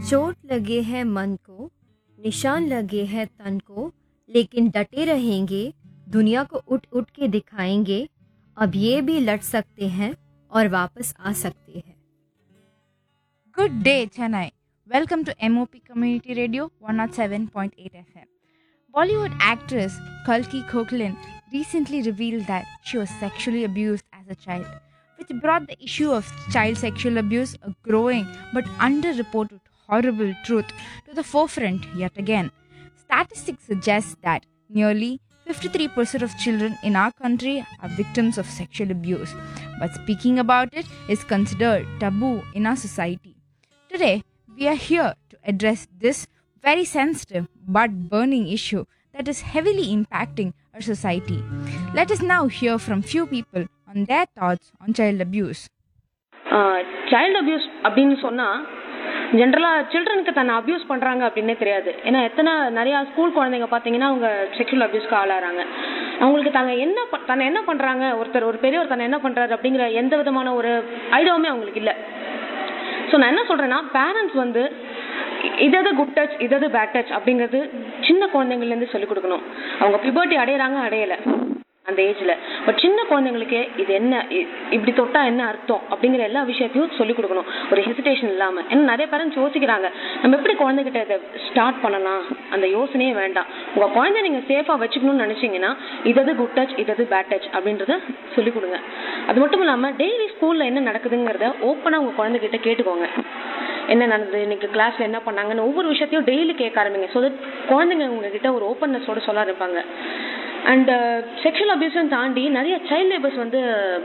चोट लगे है मन को निशान लगे हैं तन को लेकिन डटे रहेंगे दुनिया को उठ उठ के दिखाएंगे अब ये भी लड़ सकते हैं और वापस आ सकते हैं Good day, Chennai. Welcome to MOP Community Radio 107.8 FM. Bollywood actress Kalki Koechlin recently revealed that she was sexually abused as a child, which brought the issue of child sexual abuse, a growing but underreported horrible truth, to the forefront yet again. Statistics suggest that nearly 53% of children in our country are victims of sexual abuse, but speaking about it is considered taboo in our society. Today, we are here to address this very sensitive but burning issue that is heavily impacting our society. Let us now hear from few people on their thoughts on child abuse. Child abuse அப்படின்னு சொன்னால் ஜென்ரலாக சில்ட்ரனுக்கு தன்னை abuse பண்ணுறாங்க அப்படின்னே தெரியாது ஏன்னா எத்தனை நிறையா ஸ்கூல் குழந்தைங்க பார்த்தீங்கன்னா அவங்க செக்ஷுவல் அபியூஸ்க்கு ஆளாகிறாங்க அவங்களுக்கு தாங்க என்ன ப- தன்னை என்ன பண்ணுறாங்க ஒருத்தர் ஒரு பெரியவர் தன்னை என்ன பண்ணுறாரு அப்படிங்கிற எந்த விதமான ஒரு ஐடியாவுமே அவங்களுக்கு இல்லை ஸோ நான் என்ன சொல்கிறேன்னா பேரண்ட்ஸ் வந்து இதது குட் டச் இதது பேட் டச் அப்படிங்கிறது சின்ன குழந்தைங்கள்லேருந்து சொல்லிக் கொடுக்கணும் அவங்க பிபர்ட்டி அடையிறாங்க அடையலை அந்த ஏஜ்ல பட் சின்ன குழந்தைங்களுக்கு இது என்ன இ- இப்படி தொட்டா என்ன அர்த்தம் அப்படிங்கிற எல்லா விஷயத்தையும் சொல்லிக் கொடுக்கணும் ஒரு ஹெசிடேஷன் இல்லாம ஏன்னா நிறைய பேரண்ட்ஸ் யோசிக்கிறாங்க நம்ம எப்படி குழந்தைகிட்ட இதை ஸ்டார்ட் பண்ணலாம் அந்த யோசனையே வேண்டாம் உங்க குழந்தை நீங்க சேஃபா வச்சுக்கணும்னு நினைச்சீங்கன்னா இதது குட் டச் இதது பேட் டச் அப்படின்றத சொல்லிக் கொடுங்க அது மட்டும் இல்லாம டெய்லி ஸ்கூல்ல என்ன நடக்குதுங்கிறத ஓப்பனா உங்க குழந்தைகிட்ட கேட்டுக்கோங்க என்ன நடந்தது இன்னைக்கு கிளாஸ்ல என்ன பண்ணாங்கன்னு ஒவ்வொரு விஷயத்தையும் டெய்லி கேட்க ஆரம்பிங்க ஸோ தட் குழந்தைங்க உங்ககிட்ட ஒரு ஓப்பன்னஸோட சொல்ல ஆரம்பிப்பாங்க அண்ட் செக்ஷுவல் அபியூஸும் தாண்டி நிறைய சைல்ட் லேபர்ஸ் வந்து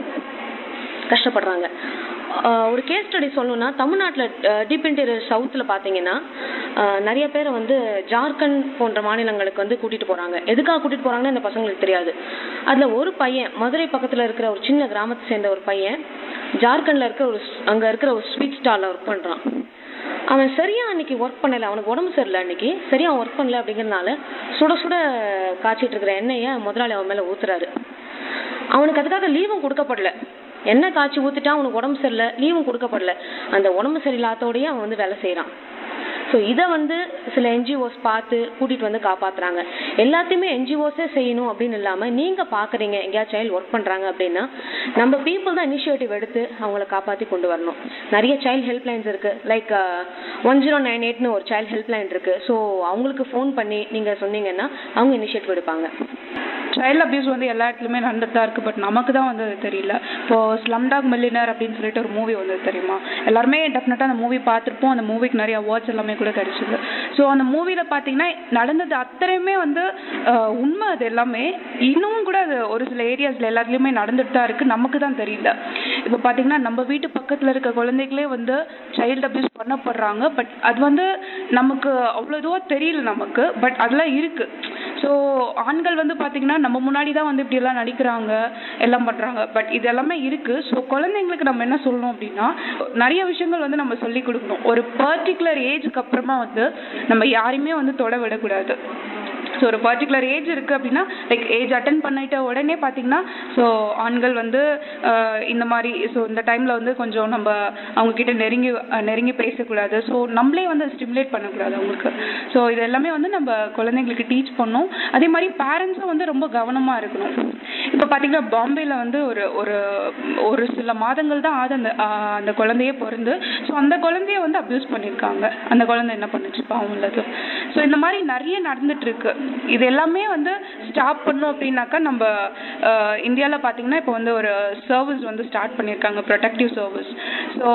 கஷ்டப்படுறாங்க ஆஹ் ஒரு கேஸ் ஸ்டடி சொல்லணும்னா தமிழ்நாட்டில் டீப் இன்டீரியர் சவுத்தில் பார்த்தீங்கன்னா ஆஹ் நிறைய பேரை வந்து ஜார்க்கண்ட் போன்ற மாநிலங்களுக்கு வந்து கூட்டிட்டு போறாங்க எதுக்காக கூட்டிட்டு போறாங்கன்னு இந்த பசங்களுக்கு தெரியாது அதுல ஒரு பையன் மதுரை பக்கத்துல இருக்கிற ஒரு சின்ன கிராமத்தை சேர்ந்த ஒரு பையன் ஜார்க்கண்ட்ல இருக்கிற ஒரு ஸ்- அங்க இருக்கிற ஒரு ஸ்வீட் ஸ்டால்ல ஒர்க் பண்றான் அவன் சரியா அன்னைக்கு ஒர்க் பண்ணல அவனுக்கு உடம்பு சரியில்லை அன்னைக்கு சரியா ஒர்க் பண்ணல அப்படிங்கறதுனால சுட சுட காய்ச்சிட்டு இருக்கிற எண்ணெயை முதலாளி அவன் மேல ஊத்துறாரு அவனுக்கு அதுக்காக லீவும் கொடுக்கப்படல எண்ணெய் காய்ச்சி ஊத்திட்டா அவனுக்கு உடம்பு சரியில்லை லீவும் கொடுக்கப்படல அந்த உடம்பு சரியில்லாதோடயே அவன் வந்து வேலை செய்யறான் ஸோ இதை வந்து சில என்ஜிஓஸ் பார்த்து கூட்டிட்டு வந்து காப்பாத்துறாங்க எல்லாத்தையுமே என்ஜிஓஸே செய்யணும் அப்படின்னு இல்லாம நீங்க பாக்குறீங்க எங்கேயாவது சைல்டு ஒர்க் பண்றாங்க அப்படின்னா நம்ம பீப்புள் தான் இனிஷியேட்டிவ் எடுத்து அவங்கள காப்பாத்தி கொண்டு வரணும் நிறைய சைல்டு ஹெல்ப் லைன்ஸ் இருக்கு லைக் ஒன் ஜீரோ நைன் எயிட்னு ஒரு சைல்டு ஹெல்ப் லைன் இருக்கு ஸோ அவங்களுக்கு ஃபோன் பண்ணி நீங்க சொன்னீங்கன்னா அவங்க இனிஷியேட்டிவ் எடுப்பாங்க சைல்ட் அபியூஸ் வந்து எல்லா இடத்துலையுமே நடந்துட்டு தான் இருக்கு பட் நமக்கு தான் வந்து அது தெரியல இப்போ ஸ்லம்டாக் மில்லினர் அப்படின்னு சொல்லிட்டு ஒரு மூவி வந்தது தெரியுமா எல்லாருமே டெஃபினட்டாக அந்த மூவி பார்த்துருப்போம் அந்த மூவிக்கு நிறைய அவார்ட்ஸ் எல்லாமே கூட கிடைச்சது ஸோ அந்த மூவியில் பார்த்தீங்கன்னா நடந்தது அத்தனையுமே வந்து அஹ், உண்மை அது எல்லாமே இன்னமும் கூட அது ஒரு சில ஏரியாஸில் எல்லாத்துலேயுமே நடந்துட்டு தான் இருக்கு நமக்கு தான் தெரியல இப்போ பார்த்தீங்கன்னா நம்ம வீட்டு பக்கத்தில் இருக்க குழந்தைகளே வந்து சைல்டு அபியூஸ் பண்ணப்படுறாங்க பட் அது வந்து நமக்கு அவ்வளோ இதுவாக தெரியல நமக்கு பட் அதெல்லாம் இருக்கு ஸோ ஆண்கள் வந்து பார்த்தீங்கன்னா நம்ம முன்னாடி தான் வந்து இப்படி எல்லாம் நடிக்கிறாங்க எல்லாம் பண்ணுறாங்க பட் இது எல்லாமே இருக்கு ஸோ குழந்தைங்களுக்கு நம்ம என்ன சொல்லணும் அப்படின்னா நிறைய விஷயங்கள் வந்து நம்ம சொல்லி கொடுக்கணும் ஒரு பர்டிகுலர் ஏஜுக்கு அப்புறமா வந்து நம்ம யாரையுமே வந்து தொட விடக்கூடாது ஸோ ஒரு பர்டிகுலர் ஏஜ் இருக்கு அப்படின்னா லைக் ஏஜ் அட்டன் பண்ணிட்ட உடனே பார்த்தீங்கன்னா ஸோ ஆண்கள் வந்து ஆஹ், இந்த மாதிரி ஸோ இந்த டைம்ல வந்து கொஞ்சம் நம்ம அவங்க கிட்ட நெருங்கி அஹ், நெருங்கி பேசக்கூடாது ஸோ நம்மளே வந்து ஸ்டிமுலேட் பண்ணக்கூடாது அவங்களுக்கு ஸோ இது எல்லாமே வந்து நம்ம குழந்தைங்களுக்கு டீச் பண்ணணும் அதே மாதிரி பேரண்ட்ஸும் வந்து ரொம்ப கவனமா இருக்கணும் இப்போ பார்த்தீங்கன்னா பாம்பேல வந்து ஒரு ஒரு ஒரு சில மாதங்கள் தான் ஆகுது அந்த ஆஹ், அந்த குழந்தையே பிறந்து ஸோ அந்த குழந்தைய வந்து அப்யூஸ் பண்ணியிருக்காங்க அந்த குழந்தை என்ன பண்ணுச்சு பாவம் உள்ளது ஸோ இந்த மாதிரி நிறைய நடந்துட்டு இருக்கு இது எல்லாமே வந்து ஸ்டாப் பண்ணோம் அப்படின்னாக்கா நம்ம இந்தியாவில் பார்த்தீங்கன்னா இப்போ வந்து ஒரு சர்வீஸ் வந்து ஸ்டார்ட் பண்ணியிருக்காங்க ப்ரொடெக்டிவ் சர்வீஸ் ஸோ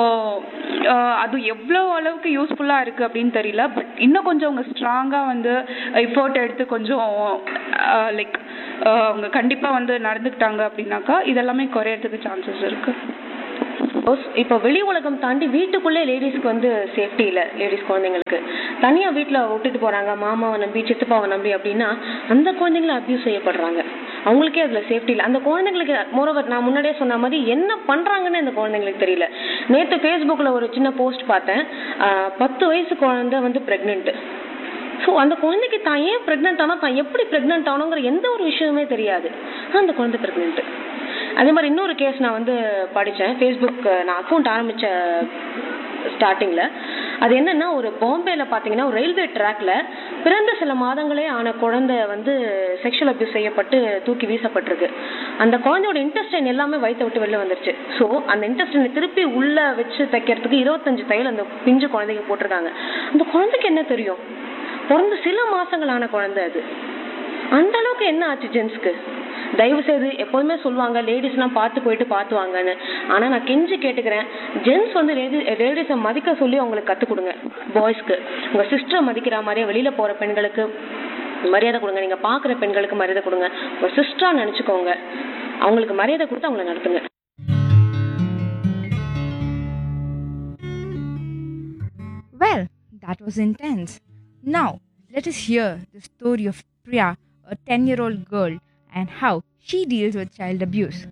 அது எவ்வளோ அளவுக்கு யூஸ்ஃபுல்லாக இருக்குது அப்படின்னு தெரியல பட் இன்னும் கொஞ்சம் அவங்க ஸ்ட்ராங்காக வந்து எஃபோர்ட் எடுத்து கொஞ்சம் லைக் அவங்க கண்டிப்பாக வந்து நடந்துக்கிட்டாங்க அப்படின்னாக்கா இதெல்லாமே குறையறதுக்கு சான்சஸ் இருக்குது Suppose இப்போ வெளி உலகம் தாண்டி வீட்டுக்குள்ளே லேடிஸ்க்கு வந்து சேஃப்டி இல்லை லேடிஸ் குழந்தைங்களுக்கு தனியா வீட்ல விட்டுட்டு போறாங்க மாமாவை நம்பி சித்தப்பாவை நம்பி அப்படின்னா அந்த குழந்தைங்களை அபியூஸ் செய்யப்படுறாங்க அவங்களுக்கே அதுல சேஃப்டி இல்லை அந்த குழந்தைங்களுக்கு மோரோவர் நான் முன்னாடியே சொன்ன மாதிரி என்ன பண்றாங்கன்னு அந்த குழந்தைங்களுக்கு தெரியல நேத்து ஃபேஸ்புக்ல ஒரு சின்ன போஸ்ட் பார்த்தேன் ஆஹ் பத்து வயசு குழந்தை வந்து பிரெக்னென்ட் ஸோ அந்த குழந்தைக்கு தான் ஏன் ப்ரெக்னென்ட் ஆனால் தான் எப்படி ப்ரெக்னென்ட் ஆகணுங்கிற எந்த ஒரு விஷயமே தெரியாது ஆனா அந்த குழந்தை ப்ரெக்னென்ட் அதே மாதிரி இன்னொரு கேஸ் நான் வந்து படித்தேன் ஃபேஸ்புக் நான் அக்கௌண்ட் ஆரம்பித்த ஸ்டார்டிங்கில் அது என்னன்னா ஒரு பாம்பேல பாத்தீங்கன்னா ஒரு ரயில்வே ட்ராக்ல பிறந்த சில மாதங்களே ஆன குழந்தை வந்து செக்ஷுவல் அபியூஸ் செய்யப்பட்டு தூக்கி வீசப்பட்டிருக்கு அந்த குழந்தையோட இன்டெஸ்டைன் எல்லாமே வயித்தை விட்டு வெளில வந்துருச்சு ஸோ அந்த இன்டெஸ்டைனை திருப்பி உள்ள வச்சு தைக்கிறதுக்கு இருபத்தஞ்சு தையல் அந்த பிஞ்சு குழந்தைக்கு போட்டிருக்காங்க அந்த குழந்தைக்கு என்ன தெரியும் பிறந்து சில மாசங்களான குழந்தை அது அந்த அளவுக்கு என்ன ஆச்சு ஜென்ஸ்க்கு தயவு செய்து எப்போதுமே சொல்லுவாங்க லேடிஸ்லாம் பார்த்து போயிட்டு பார்த்து வாங்கன்னு ஆனா நான் கெஞ்சி கேட்டுக்கிறேன் ஜென்ஸ் வந்து லேடி லேடிஸை மதிக்க சொல்லி அவங்களுக்கு கற்றுக் கொடுங்க பாய்ஸ்க்கு உங்க சிஸ்டரை மதிக்கிற மாதிரியே வெளியில போற பெண்களுக்கு மரியாதை கொடுங்க நீங்க பாக்குற பெண்களுக்கு மரியாதை கொடுங்க உங்க சிஸ்டரா நினைச்சுக்கோங்க அவங்களுக்கு மரியாதை கொடுத்து அவங்கள நடத்துங்க Well, that was intense. Now, let us hear the story of Priya, a 10 year old girl, and how she deals with child abuse.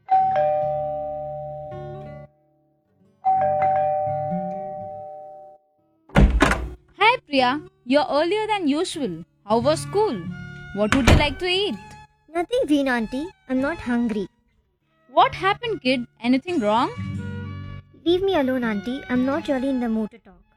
Hi Priya, you're earlier than usual. How was school? What would you like to eat? Nothing, Green Auntie. I'm not hungry. What happened, kid? Anything wrong? Leave me alone, Auntie. I'm not really in the mood to talk.